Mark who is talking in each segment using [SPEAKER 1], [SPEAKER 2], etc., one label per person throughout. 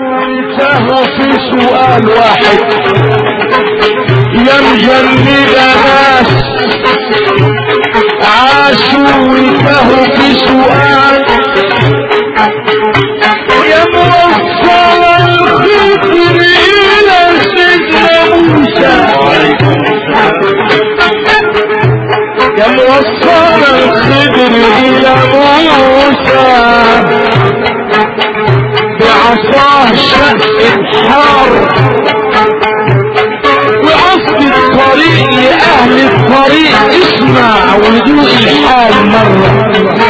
[SPEAKER 1] انتهوا في سؤال واحد يا مجند ناس عاشوا وانتهوا في سؤال يا موصل الخطر الى سيدنا موسى يا موصل الخضر الى موسى بعصاه شق الحار وقصد الطريق لأهل الطريق اسمع ودوق الحال مرة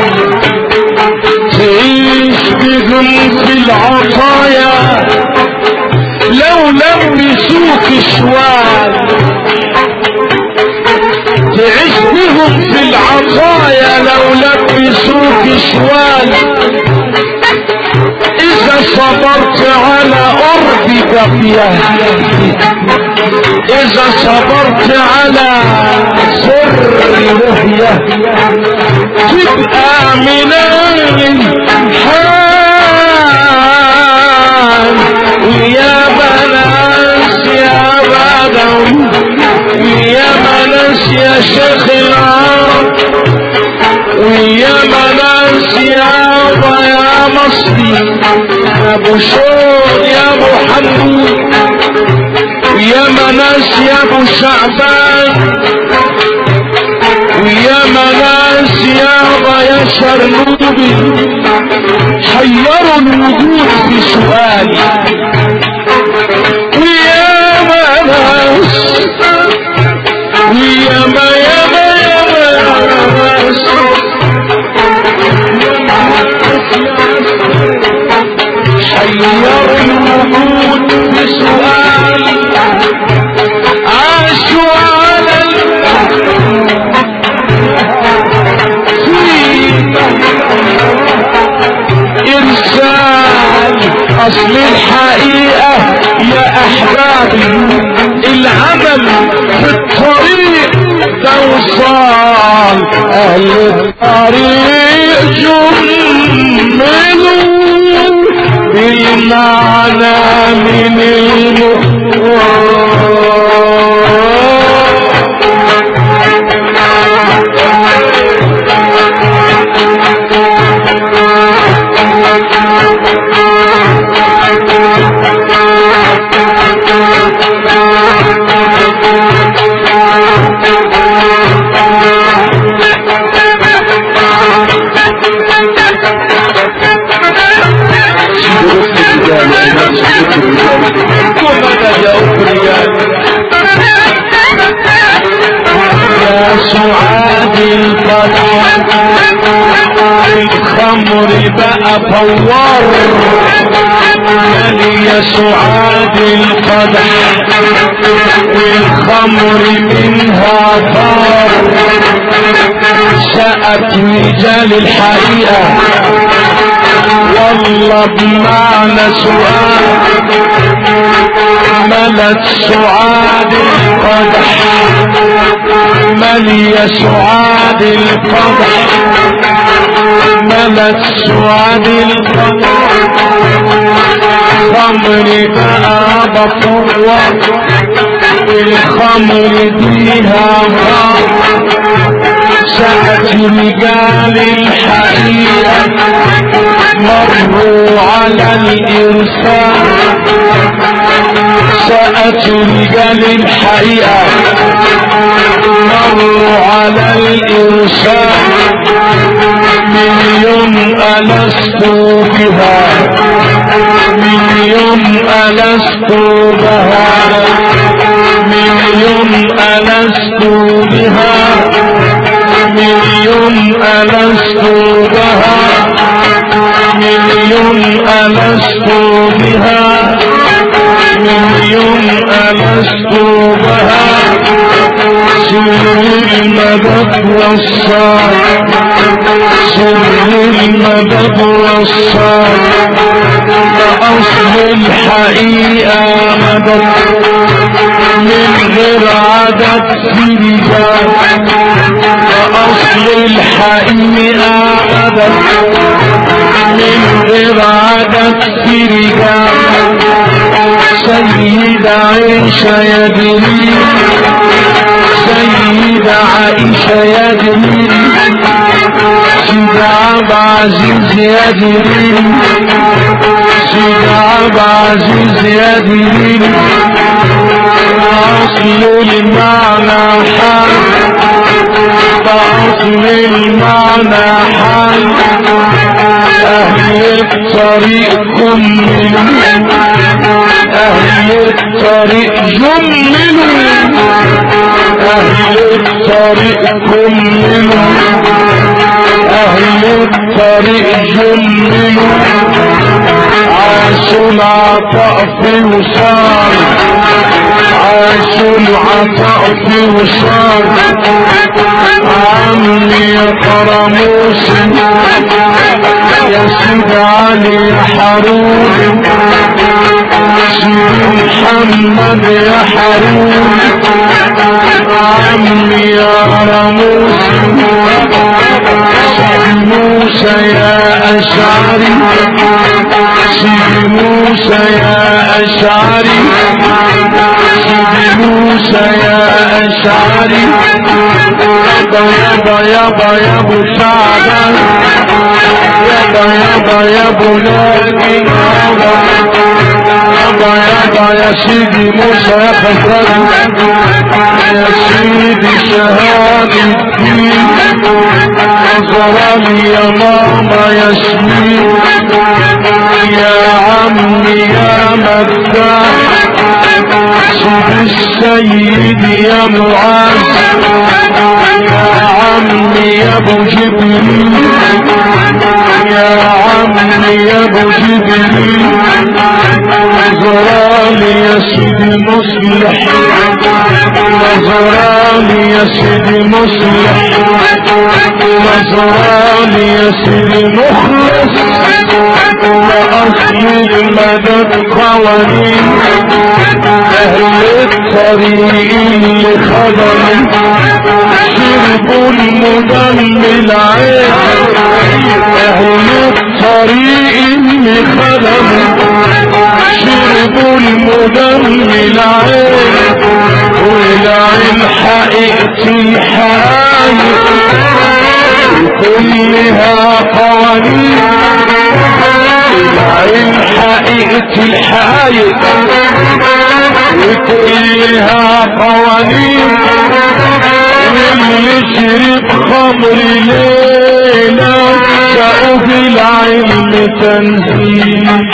[SPEAKER 1] تعيش بهم في العطايا لو لبسوك شوال تعيش بهم في العطايا لو لبسوك شوال اذا صبرت على قرب بقيه اذا صبرت على سر رؤية تبقى من الحال ويا بناس يا بدوي ويا بناس يا شيخ العرب ويا بناس يابا يا مصري يا ابو شور يا ابو حمود ويا مناس يا ابو شعبان ويا مناس يابا يا شرنوبي حيروا الوجود في سؤالي ويا مناس ويا ما يا ما يا مناس حيروا الوجود في سؤالي عاشوا على إرسال أصل الحقيقة يا أحبابي العمل في الطريق توصل أهل الطريق جملوا بالمعنى من المخوار يا سعاد الفرح الخمر بقى فوار يا سعاد الفرح والخمر منها فار سأت رجال الحقيقة والله بمعنى سؤال ملت سعاد القدح ملي سعاد القدح ملت سعاد القدح خمر بقى بطوة الخمر فيها غار سأت رجال الحقيقة مروا على الإرسال سأت رجال الحقيقة مروا على الإرسال من يوم ألست بها من يوم ألست بها من يوم ألست بها من يوم ألست بها من يوم ألست بها من يوم ألست بها سر المدد والصار سر المدد والصار فأصل الحقيقة مدد من غير عدد في رجال فأصل الحقيقة مدد من غير عدد في رجال سيد عيشة يا جميل سيد عائشة يا جميل سيد عبد عزيز يا جميل سيد عبد عزيز يا جميل أصل المعنى حال أصل المعنى حال أهل الطريق كلهم أهل الطريق جملوا أهل الطريق كلهم أهل الطريق جملوا عاشوا العطاء في وصال عاشوا العطاء في وصال عمي يا قرموس يا سيد علي يا حرون سيد محمد يا حرون عمي يا رموس سيد موسى يا أشعري سيد موسى يا أشعري سيد موسى يا أشعري يابا يابا يا ابو سعد يابا يابا يا ابو لاقي يابا يابا يا سيدي موسى يا خفرج يا سيدي شهاد الدين نظراني يا ماما ياسمين يا عمي يا مفتاح سيد السيد يا معاذ يا عمي يا ابو جبريل يا عمي يا ابو جبريل نظراني يا سيدي مصلح نظراني يا سيدي مصلح نظراني يا سيدي مخلص لأصل المدد قوانين أهل الطريق اللي خدم شربوا المدم العين أهل الطريق اللي خدم شربوا المدم العين والعين حقيقة الحقايق كلها قوانين العين حقيقة الحقايق وكلها قوانين واللي شرب خمر ليلة جاءوا في العلم تنزيل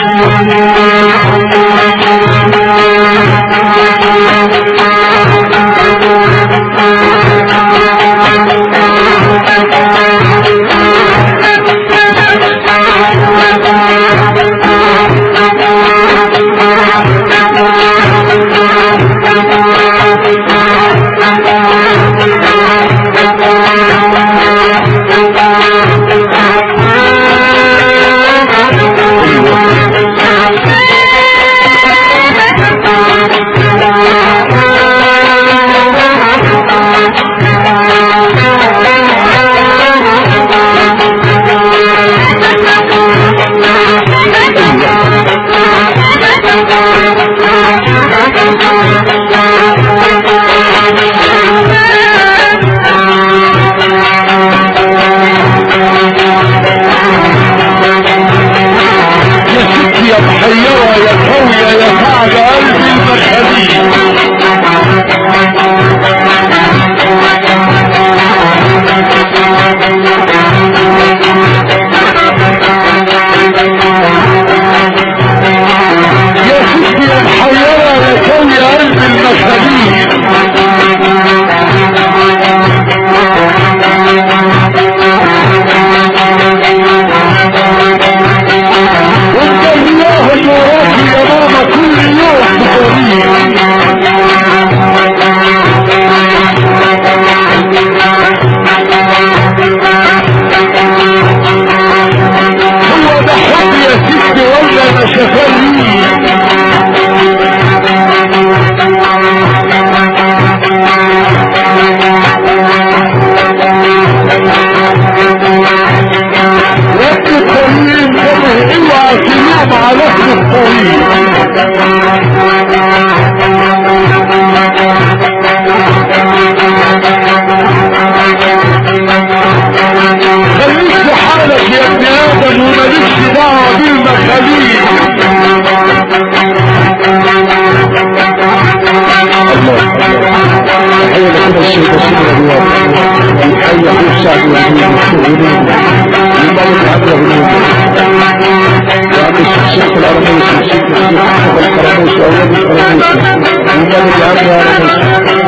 [SPEAKER 1] مصطفى القرموشي اولاد القرموشي ومالك عم يا رموشي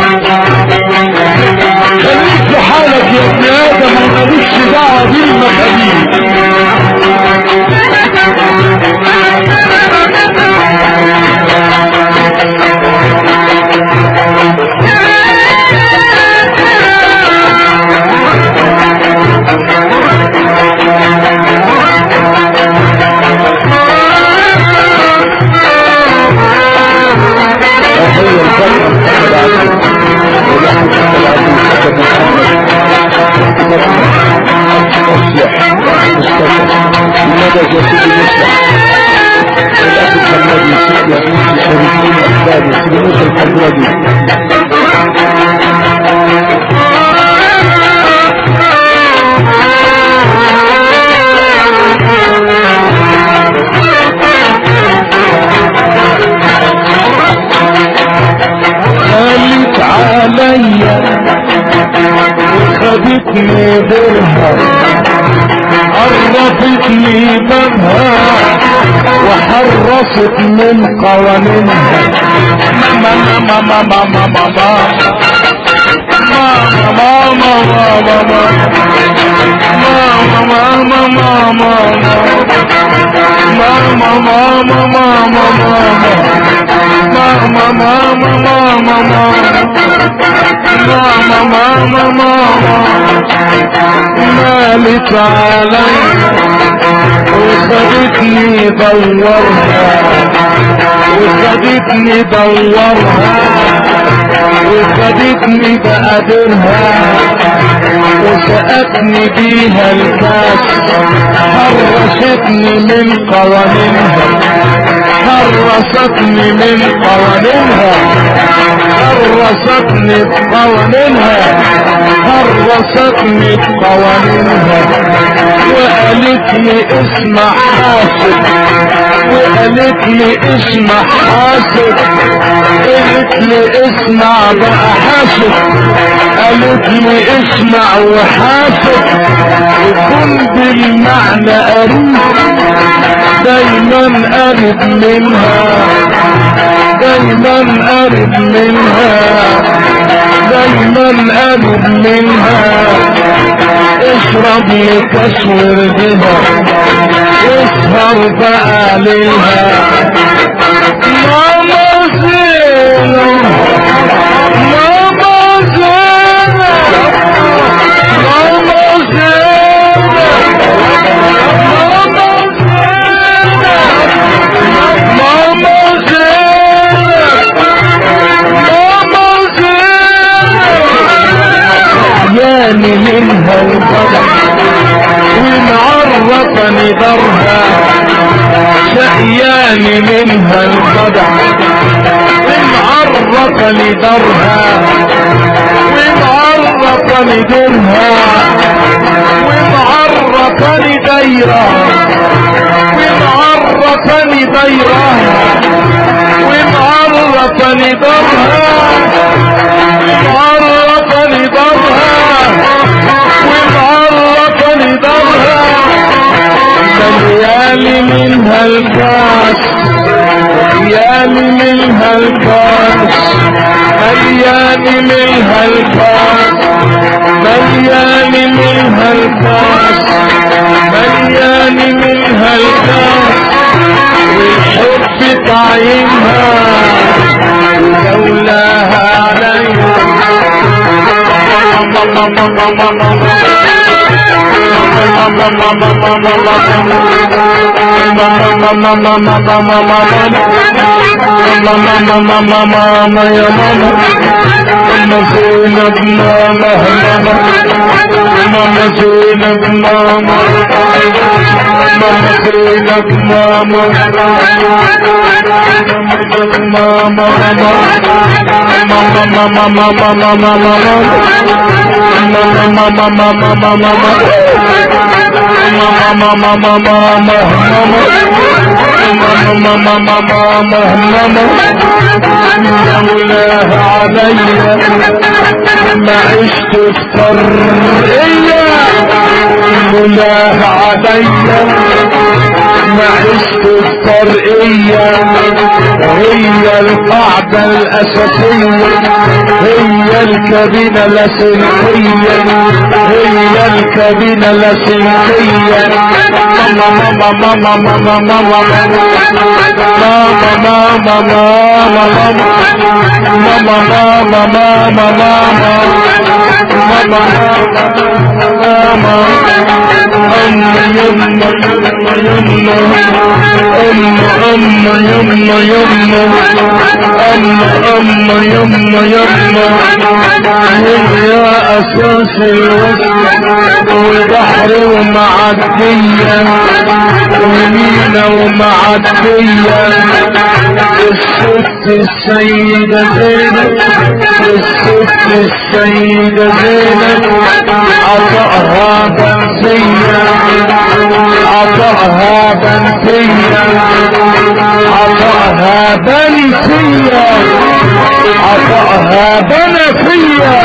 [SPEAKER 1] خليك في حالك يا ابن ادم ومالكش دعوه بالمخاليف هي الفترة محمد عبد ونحن محمد عبد محمد محمد مصلح مصطفى لماذا يا سيدي مصلح الأخ محمد يوسف يا سيدي شريفين أحبابي سيدي موسى الحمودي قالت عليا وخدتني درها عرفتني بابها وحرصت من قوانينها ماما ماما ماما ماما ماما ماما ماما ماما ماما ماما ماما ماما ماما ماما ماما ماما مالت علي وخدتني دورها وخدتني دورها وخدتني بقدرها وسقتني بيها الكاس حرشتني من قوانينها حرستني من قوانينها حرستني بقوانينها حرستني بقوانينها وقالت لي اسمع حاسب وقالت لي اسمع حاسب قالت لي اسمع بقى حاسب قالت لي اسمع وحاسب وكن بالمعنى قريب دايما قرب منها دايما قرب منها دايما قرب منها اشرب لتسور بها اسهر بقى ليلها ماما زينب ماما زينب ماما زينب ماما زينب ماما زينب ماما زينب يعني منها القدر ومعرفني درها شقياني منها القدر ومعرفني درها ومعرفني درها ومعرفني دايرة ومعرفني دايرة ومعرفني درها ومعرفني درها ومعرفني درها مليالي منها الكاس مليالي منها الكاس مليالي منها الكاس مليالي منها الكاس مليالي منها الكاس والحب طعيمها ولولاها عليها ماما يا ماما ماما زينب ماما ماما ماما زينب ماما ماما زينب ماما ماما ماما ماما ماما ماما ماما مولاها عليا ما عشت افترية مولاها عليا ما عشت الطرقية هي القاعدة الأساسية هي الكابينة اللاسلكية هي الكابينة اللاسلكية ماما ماما ماما ماما ماما ماما ماما ماما ماما ماما ماما ماما ماما يا اساس الوسط والبحر ومعدية ومينا ومعدية الست السيدة زينب الست السيدة زينب عطأها بنسية عطأها بنسية عطأها بنسية عطأها بنسية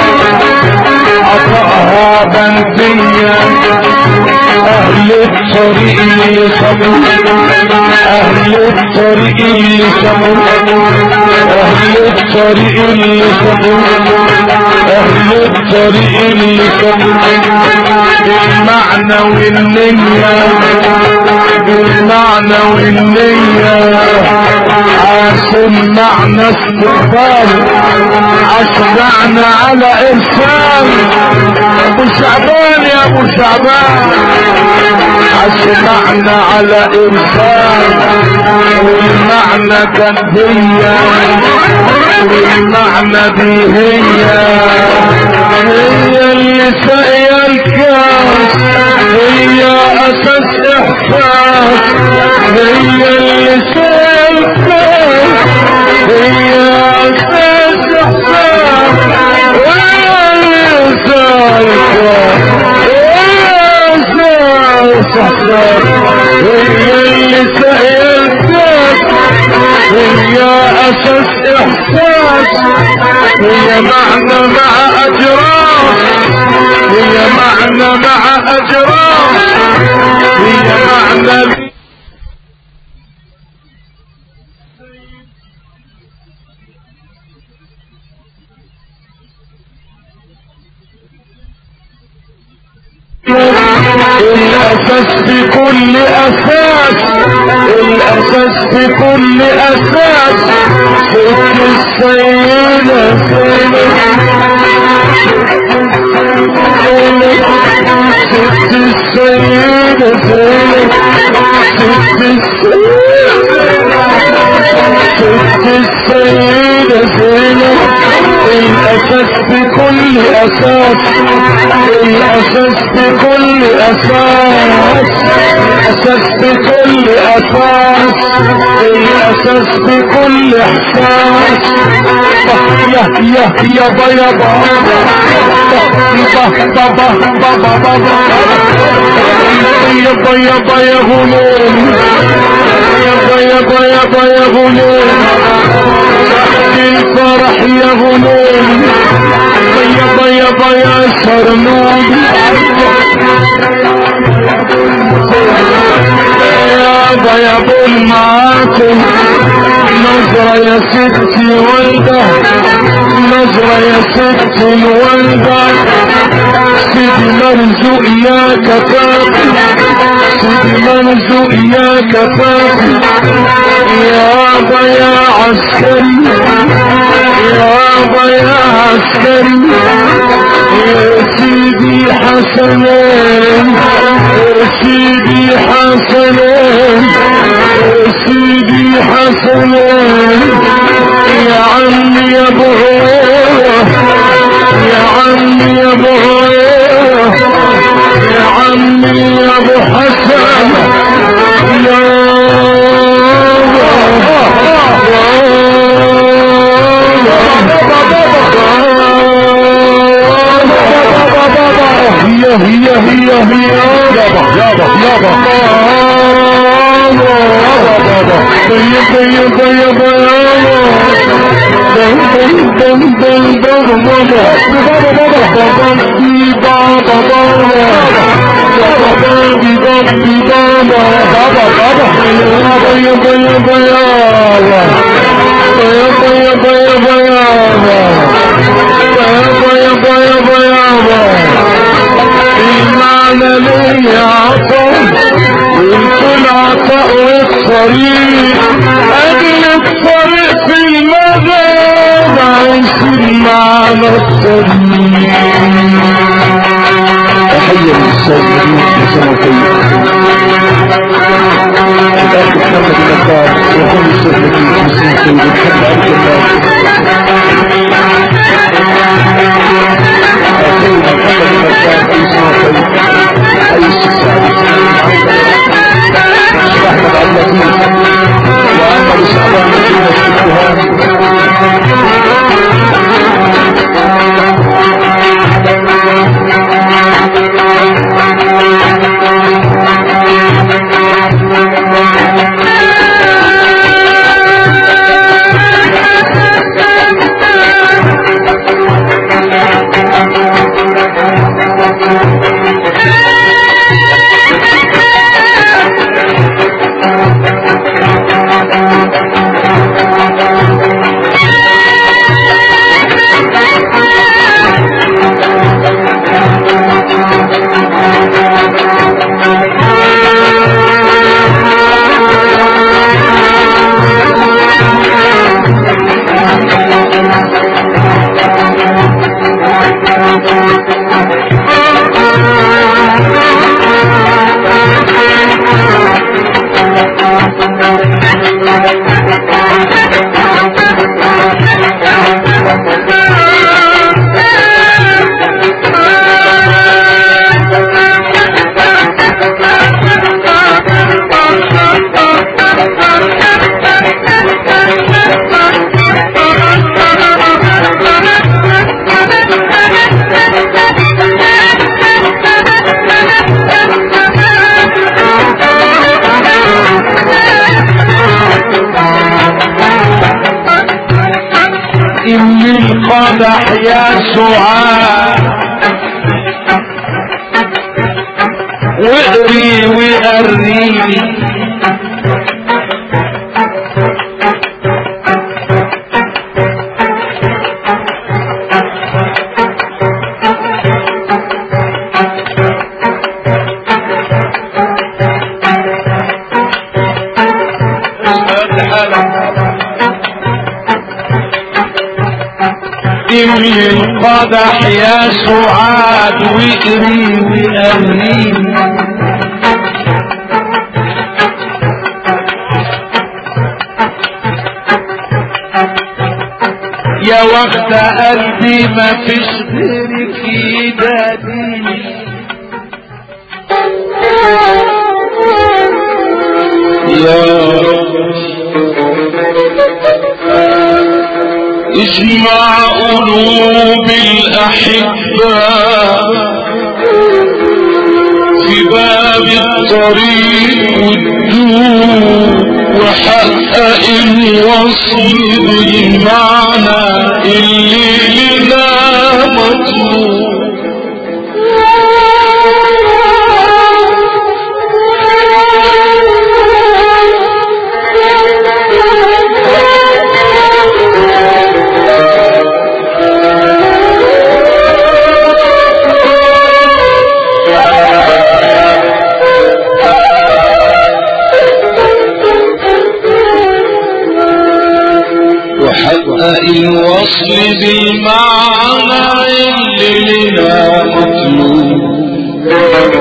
[SPEAKER 1] عطأها بنسية أهل الطريق اللي صبر أهل الطريق اللي صبر أهل الطريق اللي صبر أهل الطريق اللي صبر بالمعنى والنية بالمعنى والنية عاصم معنى استقبال أشجعنا على إرسال أبو شعبان يا أبو شعبان أسمعنا على إرسال والمعنى كان هي والمعنى دي هي هي اللي سقيا الكاس هي أساس إحساس هي اللي سقيا الكاس هي أساس إحساس هي اللي سقيا الكاس هي اللي سقيا الكاس هي أساس إحساس هي معنى مع أجراس هي معنى مع أجراس هي معنى الاساس في كل اساس الاساس في كل اساس ست السيدة ست السيدة زينب ست السيدة ست السيدة زينب الاساس في كل اساس الاساس في كل اساس الاساس في كل اساس الاساس في كل احساس يا يا يا با يا با با با با با با يا با يا با يا غلوم يا با يا با يا با يا غلوم الفرح يا غلوم يا يا يا سرنوب يا يا بول معاكم نظرة يا ستي والدة نظرة يا ستي الوالدة سيدي مرزوق يا كفاف سيدي مرزوق يا كفاف يا يا عسكري يا يا عسكري يا سيدي حسنين يا سيدي حسنين يا سيدي حسنين يا عمي يا ابو يا عمي يا ابو يا عمي يا ابو حسن يا هي هي هي هي يابا يابا يابا يابا طيب طيب طيب دم دم دم دم دم بابا بابا بابا بابا بابا بابي بابي بابا بابا بابا يابا يابا يابا يابا يابا يابا يابا يابا يابا يابا المعنى ليا عطا ويكون عطاء والطريق اجل الطريق في المغرب عايشين معنا الطريق تحية للسيدين حسن طيب الأخ محمد النقاب وكل السيدين حسن طيب الحب عبد الله أخينا محمد النقاب أي سنة طيب أي السعادة أحمد عبد اللطيف وعمر شعبان مدينة التهام إن القدح يا سعاد واقري وقريني إمي القدح يا سعاد وقري وقريني يا وقت قلبي ما فيش غيرك يداديني يا اجمع قلوب الأحباء في باب الطريق والدور وحقق الوصل بالمعنى اللي لنا مطلوب وحقق الوصل بالمعنى اللي لنا مطلوب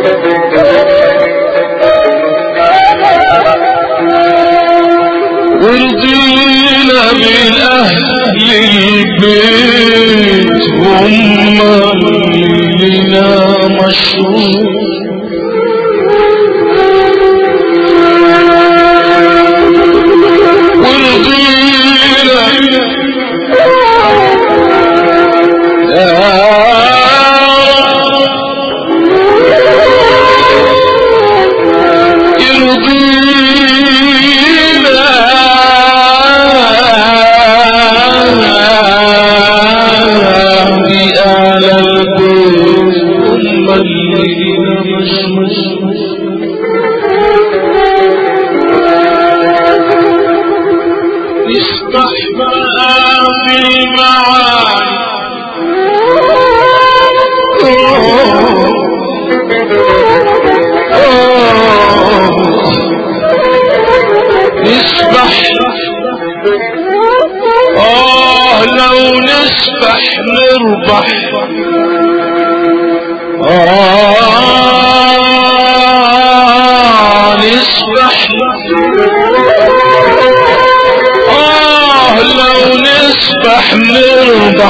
[SPEAKER 1] ورضينا بالأهل البيت هم اللي لنا مشروع بآل البيت هم اللي نسبح بقى في المعاني نسبح آه لو نسبح نربح آه نسبح آه لو نسبح نربح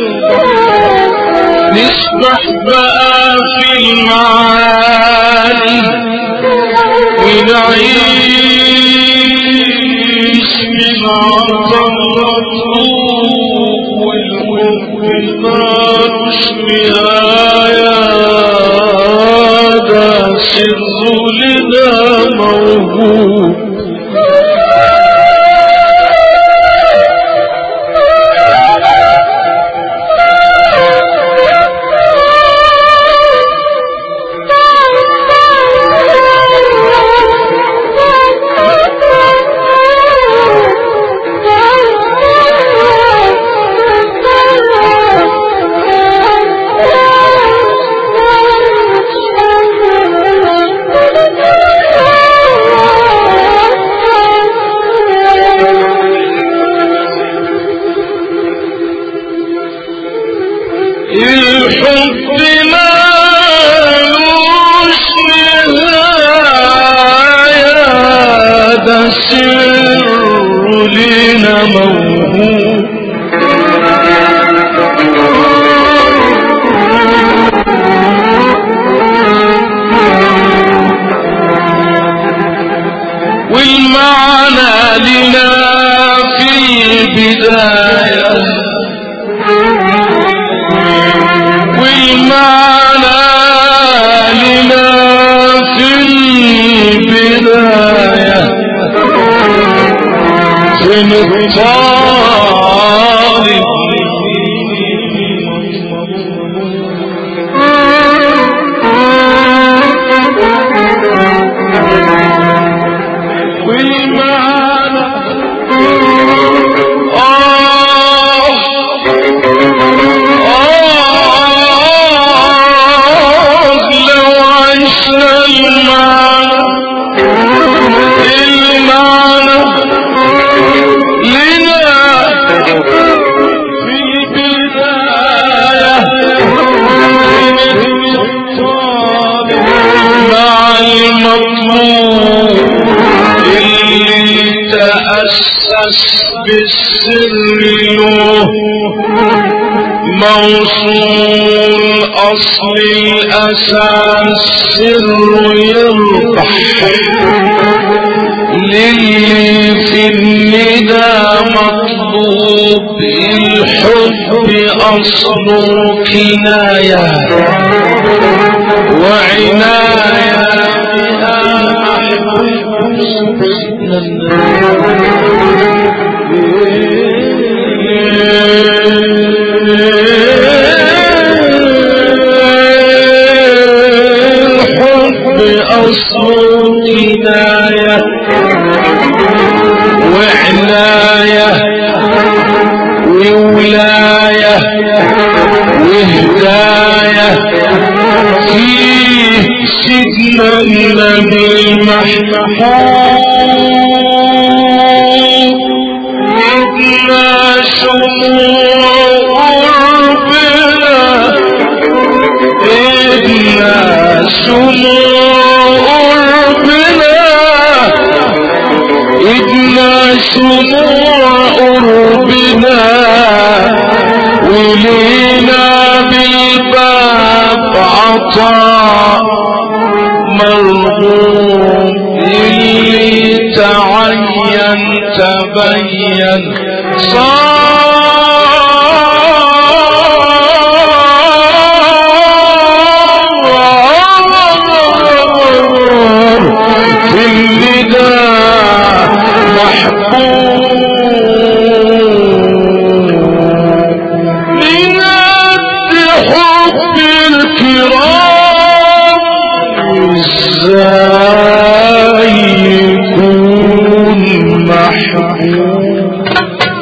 [SPEAKER 1] نسبح بقى في المعاني ونعيش من عطا المطلوب والحب مالوش نهاية ده سر لنا موجود الحب مالوش نهاية ده سر لنا موهوب والمعنى لنا في البداية والمعنى لنا في البداية في الطالب والمعنى آه آه لو عشنا المعنى المعنى لنا في البداية مع المطلوب اللي تأسس بالسر له موصول أصل الأساس سر يربح للي في الندى مطلوب الحب أصل كناية وعناية بها الحب أصل كناية وعناية وولاية وهداية فيه سيدنا النبي المحبوب إدنا شموع قربنا إدنا شموع قربنا إدنا شموع قربنا ولينا بالباب عطاء مرغوب اللي تعين تبين صار في النداء محبوب لناد حب الكرام ازاي يكون محبوب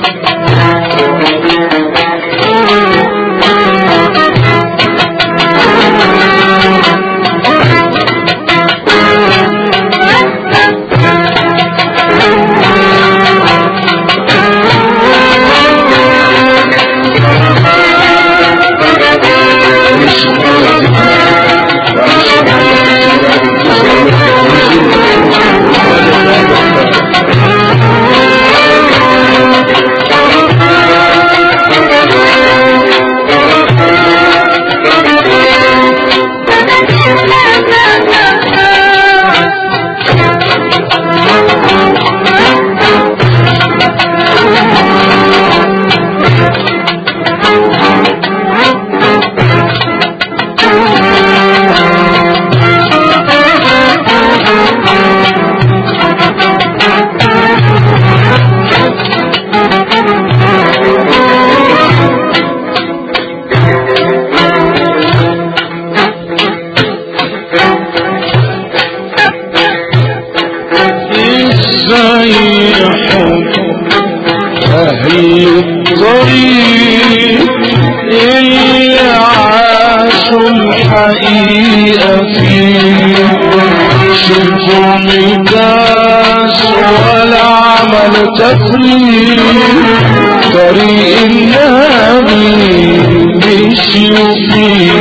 [SPEAKER 1] أهل الطريق اللي عاشوا الحقيقة فيه شربوا مكاس ولا عمل تفريق طريق النبي مشيوا فيه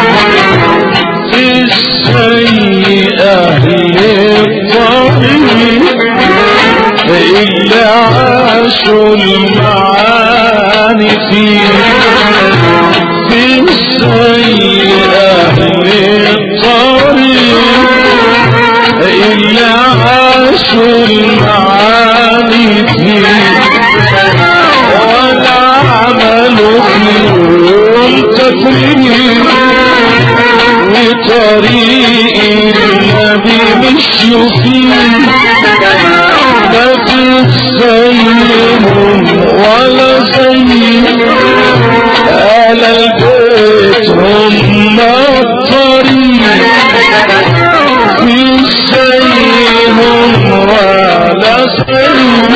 [SPEAKER 1] ازاي اهل الطريق اللي عاشوا المعاني فيه ازاي اهل الطريق اللي عاشوا المعاني فيه ولا عملوا فيهم تفريق وطريق النبي مشوا فيه لا تسيهم ولا زي آل البيت هم الطريق في سيهم ولا سيهم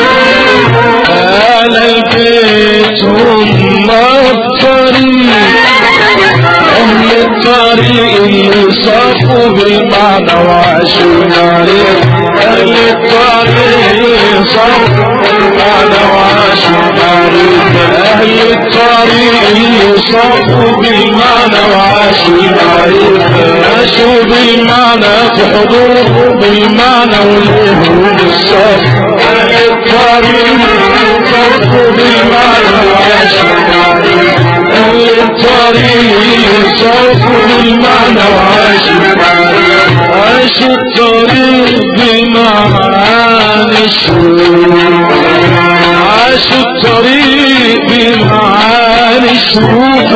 [SPEAKER 1] آل البيت هم الطريق أهل الطريق اللي صافوا بالمعنى وعاشوا الطريق أهل الطريق اللي صافوا بالمعنى وعاشوا الطريق أهل الطريق اللي صافوا بالمعنى وعاشوا الطريق عاشوا بالمعنى في حضور بالمعنى والهروب الصف أهل الطريق صافوا بالمعنى وعاشوا الطريق أهل الطريق صافوا بالمعنى وعاشوا عاشوا الطريق بمعاني الشروق عاشوا الطريق بمعاني الشروق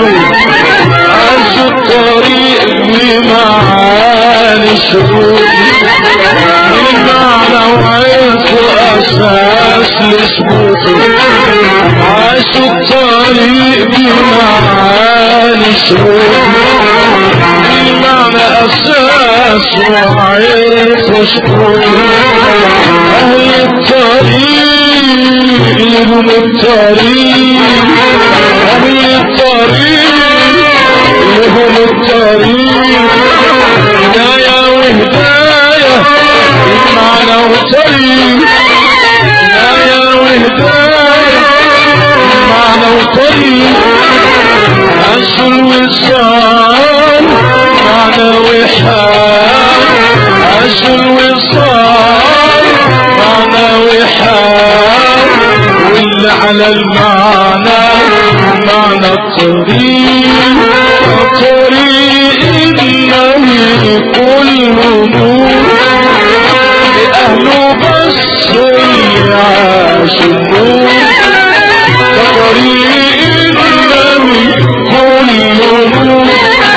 [SPEAKER 1] عاشوا الطريق بمعاني الشروق بالمعنى وعرفوا أساس لسبوته عاشوا الطريق بمعاني الشروق بالمعنى أساس وعرفوا سبوته أهل الطريق لهم الطريق أهل الطريق لهم الطريق هداية وهداية المعنى وطريق هداية وهداية المعنى وطريق عاشوا الوصال معنى وحال عاشوا الوصال معنى وحال واللي على المعنى معنى الطريق طريق النبي كله نور لأهله بس يعاشوا النور طريق النبي كله نور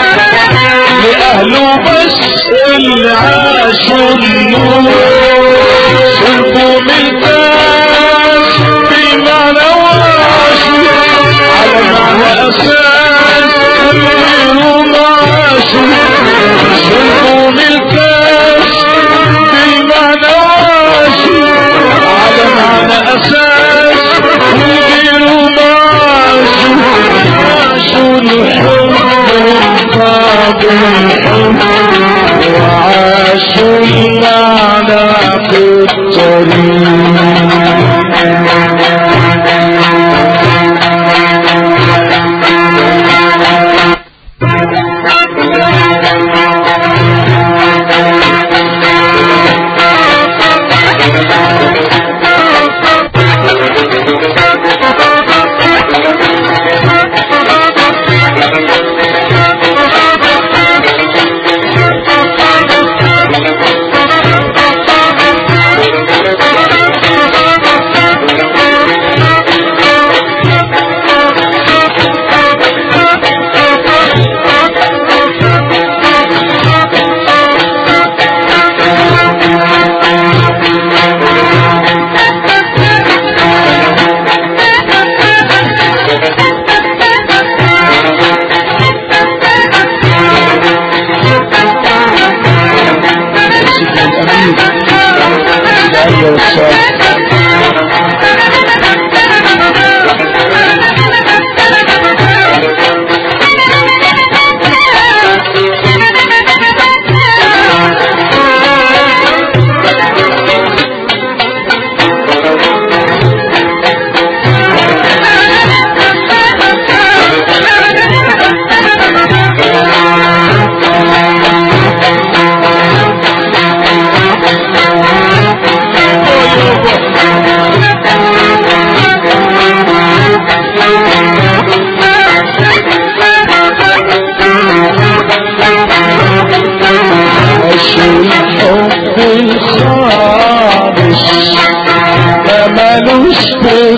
[SPEAKER 1] لأهله بس اللي عاشوا النور شربوا من الكاس بالمعنى وعاشوا على معنى أساس كلهم عاشوا شربوا من الكاس بالمعنى وعاشوا على معنى أساس كلهم عاشوا عاشوا الحب طاب الحب وعاشوا المعنى في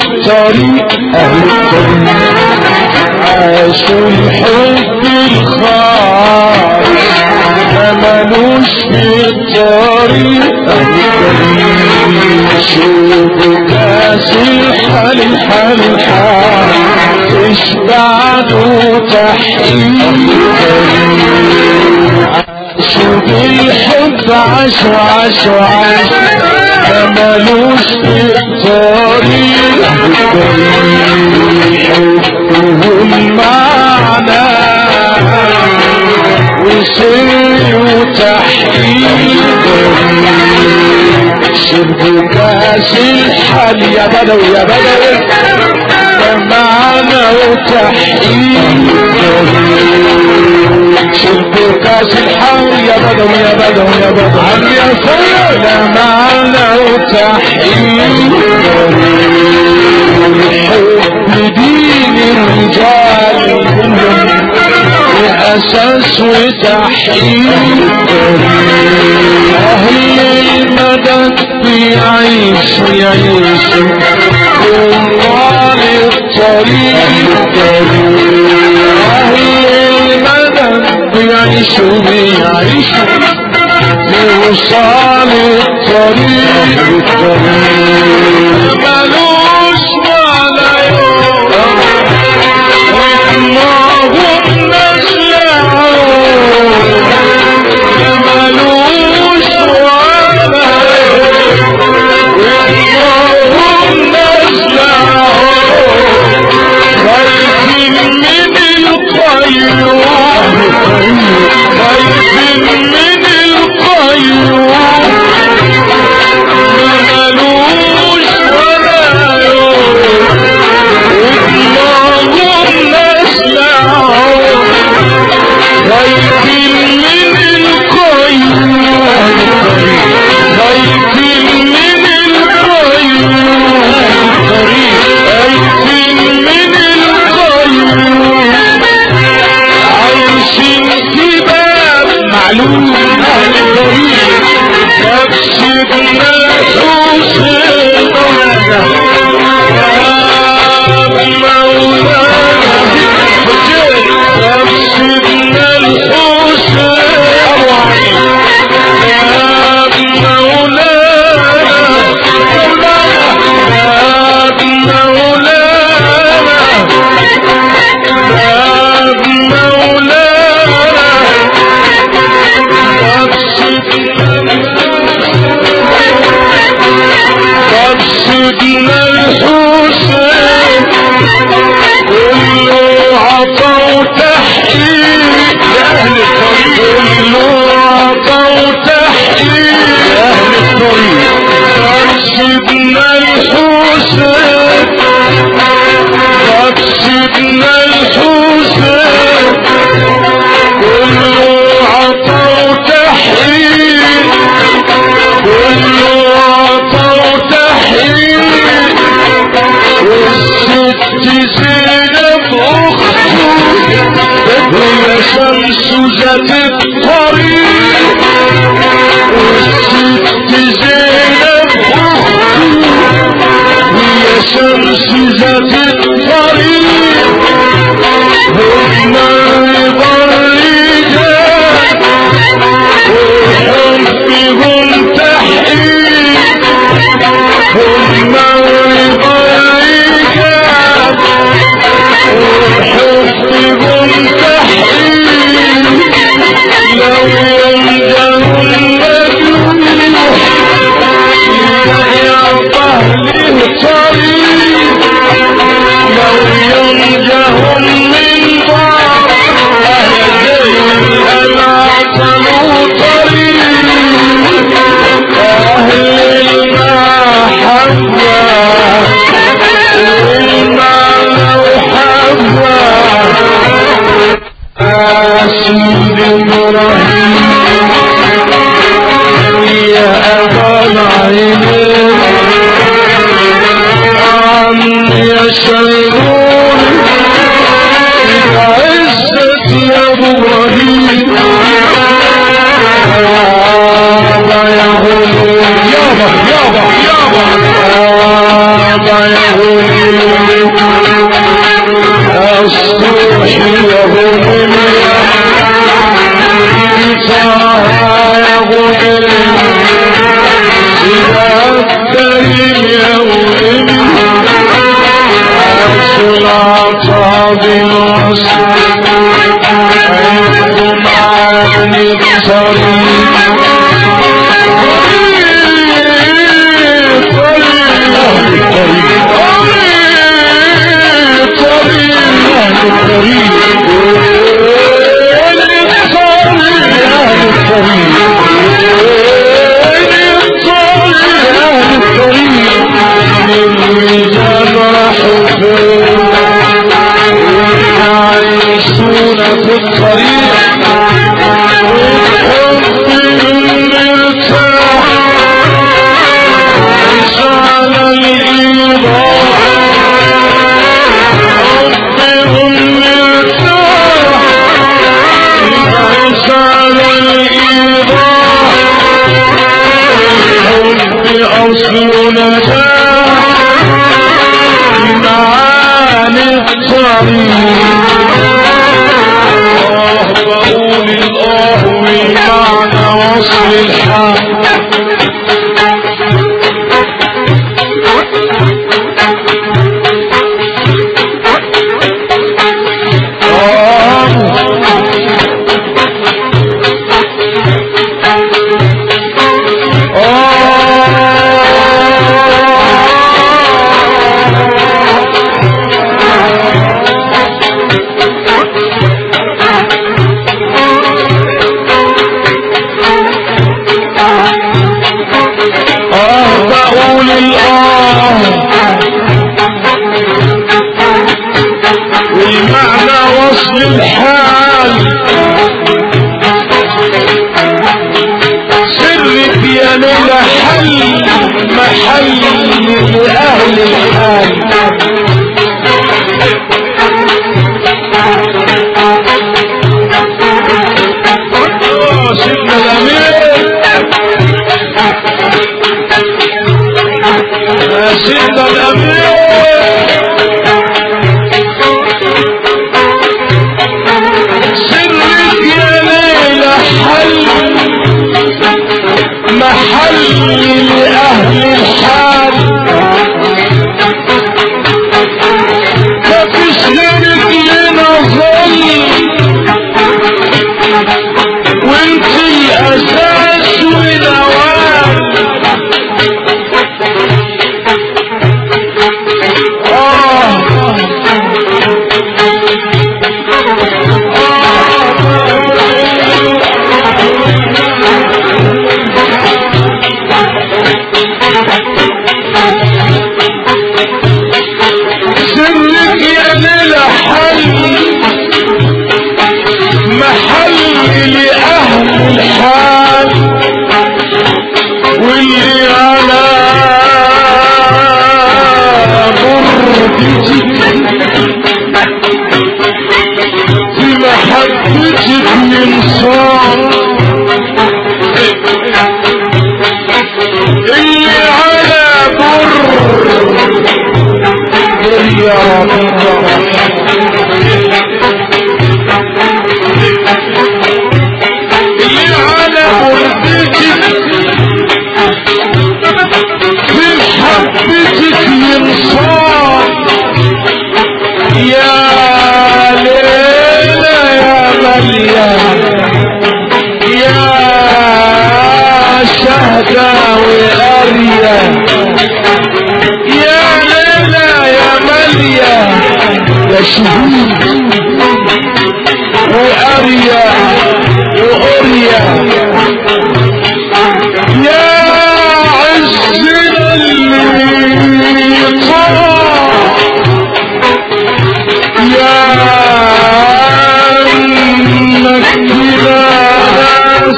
[SPEAKER 1] الطريق أهل الطريق عاشوا الحب الخالص ما ملوش في الطريق أهل الطريق شوفوا كاس الحال الحال الحال تشبع له تحقيق عاشوا بالحب عاشوا عاشوا عاشوا ما ملوش في الطريق حبه المعنى وسر وتحقيق شرب كاس الحل يا بدوي يا بدوي ده معنى وتحقيق شرب كاس الحل يا بدوي يا بدوي يا بدوي عم يا سيد ده معنى وتحقيق حب دين الرجال كلهم وأساس وتحقيق أهل المدد بيعيشوا يعيشوا طوال الطريق أهل المدد بيعيشوا بيعيشوا بوصال الطريق ملوش ولا يوم وإنهم نسلعون ملوش ولا وإنهم نسلعون خايفين من القيوم خايفين من القيوم ملوش ولا يوم وإنهم نسلعون خايفين من القيوم خايفين من القيوم خايفين من القيوم عايشين في باب معلوم اهل الطريق تفسدنا الحسين تفسدنا تفسدنا الحسين كله عطا وتحقيق لأهل الطريق كله عطا وتحقيق لأهل الطريق تفسدنا الحسين تفسدنا الحسين كله عطا وتحقيق كله عطا وتحقيق والست زينب اخته هي شمس ذات الطريق والست زينب اخته هي شمس ذات الطريق هم رضا الرجال وحبهم تحقيق هم رضا الرجال وحبهم تحقيق لو يمدهم مجروح يعطى له طريق لو ينجهم من ضار أهل العصر طريق أهل المحبة المحبة أسود إبراهيم يا أبا العينين عم يشعرون بعزة يا أبو إبراهيم يابا يا غلول يابا يابا يابا يابا يا غلول بالوصل عندكم عن الطريق يعيشون في الطريق والحب المرتاح ليس على الإيضاح حبهم مرتاح ليس على الإيضاح الحب أصل نجاح معاني الطريق الله بقول الله والمعنى وصل الحق اه بقول الاه والمعنى وصل الحال سرك يا ليلى حل محل لأهل الحال آه، سيدنا الأمير يا سيدنا الأمير سرك يا ليلى حل محل لأهل الحال مفيش غيرك لنا ظل وانت الأساس والأوان سرك يا ليلى حل محل لأهل الحال واللي على غربتك في محبتك من صار اللي على بر يا اللي على غربتك في محبتك ينصار يا ليلى يا مليان يا شهدة وقرية يا ليلى يا مليان يا شهود وقرية وقرية يا عز اللي طار يا انك ناس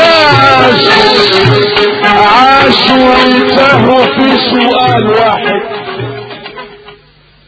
[SPEAKER 1] بالاحساس عاشوا انتهوا في سؤال واحد